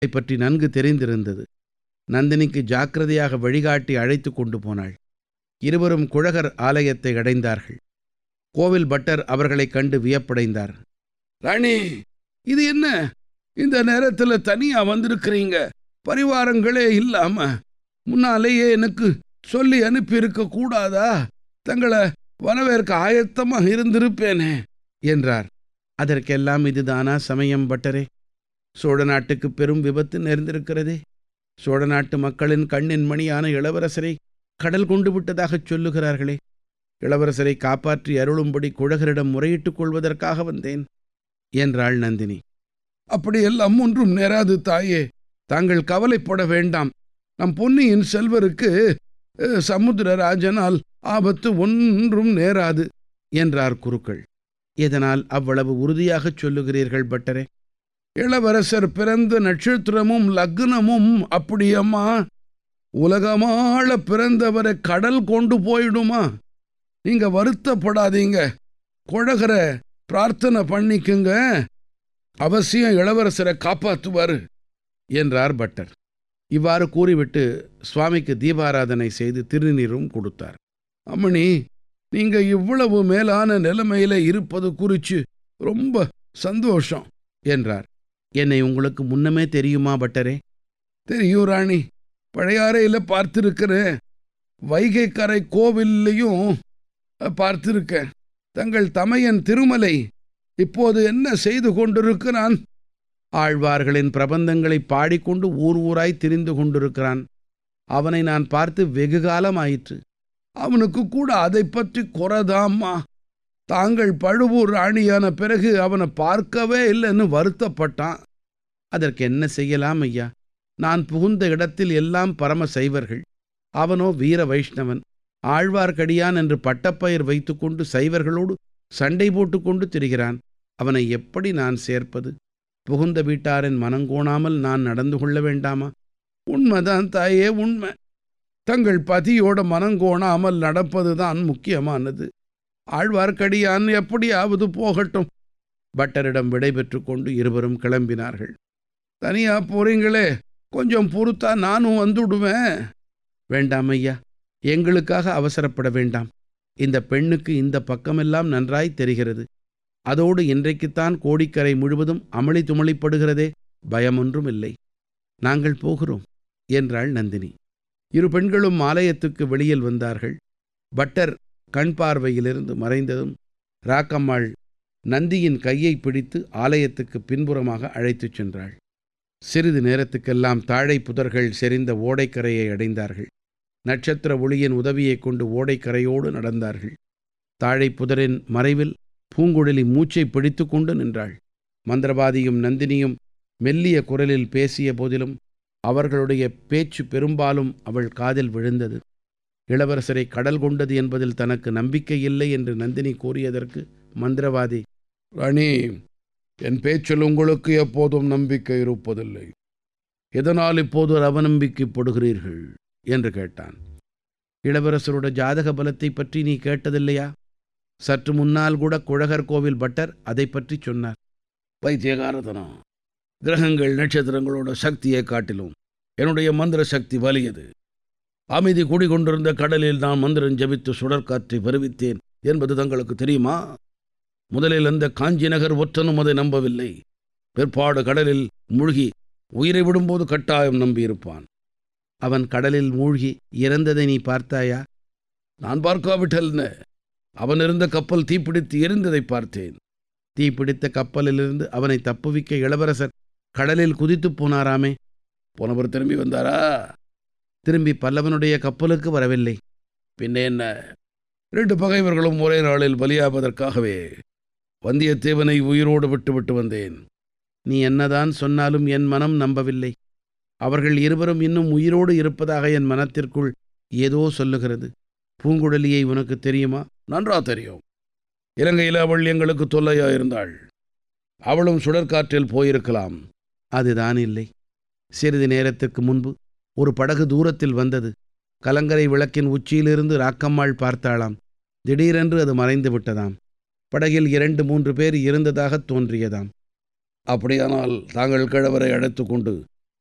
பற்றி நன்கு தெரிந்திருந்தது நந்தினிக்கு ஜாக்கிரதையாக வழிகாட்டி அழைத்து கொண்டு போனாள் இருவரும் குழகர் ஆலயத்தை அடைந்தார்கள் கோவில் பட்டர் அவர்களைக் கண்டு வியப்படைந்தார் ராணி இது என்ன இந்த நேரத்துல தனியா வந்திருக்கிறீங்க பரிவாரங்களே இல்லாம முன்னாலேயே எனக்கு சொல்லி அனுப்பியிருக்க கூடாதா தங்களை வரவேற்க ஆயத்தமா இருந்திருப்பேனே என்றார் அதற்கெல்லாம் இதுதானா சமயம் பட்டரே சோழ நாட்டுக்கு பெரும் விபத்து நேர்ந்திருக்கிறதே சோழ நாட்டு மக்களின் கண்ணின் மணியான இளவரசரை கடல் கொண்டு விட்டதாகச் சொல்லுகிறார்களே இளவரசரை காப்பாற்றி அருளும்படி குழகரிடம் முறையிட்டுக் கொள்வதற்காக வந்தேன் என்றாள் நந்தினி அப்படியெல்லாம் ஒன்றும் நேராது தாயே தாங்கள் கவலைப்பட வேண்டாம் நம் பொன்னியின் செல்வருக்கு அஹ், சமுத்திரராஜனால் ஆபத்து ஒன்றும் நேராது என்றார் குருக்கள் இதனால் அவ்வளவு உறுதியாகச் சொல்லுகிறீர்கள் பட்டரே இளவரசர் பிறந்த நட்சத்திரமும் லக்னமும் அப்படியம்மா உலகமாள பிறந்தவரை கடல் கொண்டு போயிடுமா நீங்க வருத்தப்படாதீங்க குழகர பிரார்த்தனை பண்ணிக்குங்க அவசியம் இளவரசரை காப்பாத்துவாரு என்றார் பட்டர் இவ்வாறு கூறிவிட்டு சுவாமிக்கு தீபாராதனை செய்து திருநீரும் கொடுத்தார் அம்மணி நீங்க இவ்வளவு மேலான நிலைமையில இருப்பது குறிச்சு ரொம்ப சந்தோஷம் என்றார் என்னை உங்களுக்கு முன்னமே தெரியுமா பட்டரே தெரியும் ராணி பழையாறையில் பார்த்திருக்கிறேன் வைகை கரை கோவில்லையும் பார்த்திருக்கேன் தங்கள் தமையன் திருமலை இப்போது என்ன செய்து கொண்டிருக்கிறான் ஆழ்வார்களின் பிரபந்தங்களை பாடிக்கொண்டு ஊர் ஊராய் திரிந்து கொண்டிருக்கிறான் அவனை நான் பார்த்து வெகு காலம் ஆயிற்று அவனுக்கு கூட அதை பற்றி குறைதாம்மா தாங்கள் பழுவூர் ராணியான பிறகு அவனை பார்க்கவே இல்லைன்னு வருத்தப்பட்டான் அதற்கு என்ன செய்யலாம் ஐயா நான் புகுந்த இடத்தில் எல்லாம் பரம சைவர்கள் அவனோ வீர வைஷ்ணவன் ஆழ்வார்க்கடியான் என்று பட்டப்பெயர் வைத்துக்கொண்டு சைவர்களோடு சண்டை போட்டுக்கொண்டு திரிகிறான் அவனை எப்படி நான் சேர்ப்பது புகுந்த வீட்டாரின் மனங்கோணாமல் நான் நடந்து கொள்ள வேண்டாமா உண்மைதான் தாயே உண்மை தங்கள் பதியோட மனங்கோணாமல் நடப்பதுதான் முக்கியமானது ஆழ்வார்க்கடியான் எப்படியாவது போகட்டும் பட்டரிடம் விடை கொண்டு இருவரும் கிளம்பினார்கள் தனியா போறீங்களே கொஞ்சம் பொறுத்தா நானும் வந்துடுவேன் வேண்டாம் ஐயா எங்களுக்காக அவசரப்பட வேண்டாம் இந்த பெண்ணுக்கு இந்த பக்கமெல்லாம் நன்றாய் தெரிகிறது அதோடு இன்றைக்குத்தான் கோடிக்கரை முழுவதும் அமளி துமளிப்படுகிறதே பயமொன்றும் இல்லை நாங்கள் போகிறோம் என்றாள் நந்தினி இரு பெண்களும் ஆலயத்துக்கு வெளியில் வந்தார்கள் பட்டர் கண் பார்வையிலிருந்து மறைந்ததும் ராக்கம்மாள் நந்தியின் கையை பிடித்து ஆலயத்துக்கு பின்புறமாக அழைத்துச் சென்றாள் சிறிது நேரத்துக்கெல்லாம் தாழை புதர்கள் செறிந்த ஓடைக்கரையை அடைந்தார்கள் நட்சத்திர ஒளியின் உதவியைக் கொண்டு ஓடைக்கரையோடு நடந்தார்கள் தாழை புதரின் மறைவில் பூங்குழலி மூச்சை பிடித்து கொண்டு நின்றாள் மந்திரவாதியும் நந்தினியும் மெல்லிய குரலில் பேசிய போதிலும் அவர்களுடைய பேச்சு பெரும்பாலும் அவள் காதில் விழுந்தது இளவரசரை கடல் கொண்டது என்பதில் தனக்கு நம்பிக்கை இல்லை என்று நந்தினி கூறியதற்கு மந்திரவாதி ராணி என் பேச்சில் உங்களுக்கு எப்போதும் நம்பிக்கை இருப்பதில்லை எதனால் இப்போது அவநம்பிக்கைப்படுகிறீர்கள் என்று கேட்டான் இளவரசரோட ஜாதக பலத்தை பற்றி நீ கேட்டதில்லையா சற்று முன்னால் கூட குழகர் கோவில் பட்டர் அதை பற்றி சொன்னார் வைத்தியகாரதனம் கிரகங்கள் நட்சத்திரங்களோட சக்தியை காட்டிலும் என்னுடைய மந்திர சக்தி வலியது அமைதி குடிகொண்டிருந்த கடலில் நான் மந்திரம் ஜபித்து சுடற்காற்றை வருவித்தேன் என்பது தங்களுக்கு தெரியுமா முதலில் அந்த காஞ்சி நகர் ஒற்றனும் அதை நம்பவில்லை பிற்பாடு கடலில் மூழ்கி உயிரை விடும்போது கட்டாயம் நம்பியிருப்பான் அவன் கடலில் மூழ்கி இறந்ததை நீ பார்த்தாயா நான் பார்க்காவிட்டல்ன அவன் இருந்த கப்பல் தீப்பிடித்து எரிந்ததை பார்த்தேன் தீப்பிடித்த கப்பலிலிருந்து அவனை தப்புவிக்க இளவரசர் கடலில் குதித்துப் போனாராமே போனவர் திரும்பி வந்தாரா திரும்பி பல்லவனுடைய கப்பலுக்கு வரவில்லை பின்ன என்ன ரெண்டு பகைவர்களும் ஒரே நாளில் பலியாவதற்காகவே வந்தியத்தேவனை உயிரோடு விட்டு விட்டு வந்தேன் நீ என்னதான் சொன்னாலும் என் மனம் நம்பவில்லை அவர்கள் இருவரும் இன்னும் உயிரோடு இருப்பதாக என் மனத்திற்குள் ஏதோ சொல்லுகிறது பூங்குழலியை உனக்கு தெரியுமா நன்றா தெரியும் இலங்கையில் அவள் எங்களுக்கு தொல்லையா இருந்தாள் அவளும் சுடற்காற்றில் போயிருக்கலாம் அதுதான் இல்லை சிறிது நேரத்துக்கு முன்பு ஒரு படகு தூரத்தில் வந்தது கலங்கரை விளக்கின் உச்சியிலிருந்து ராக்கம்மாள் பார்த்தாளாம் திடீரென்று அது மறைந்து விட்டதாம் படகில் இரண்டு மூன்று பேர் இருந்ததாகத் தோன்றியதாம் அப்படியானால் தாங்கள் கிழவரை அழைத்து கொண்டு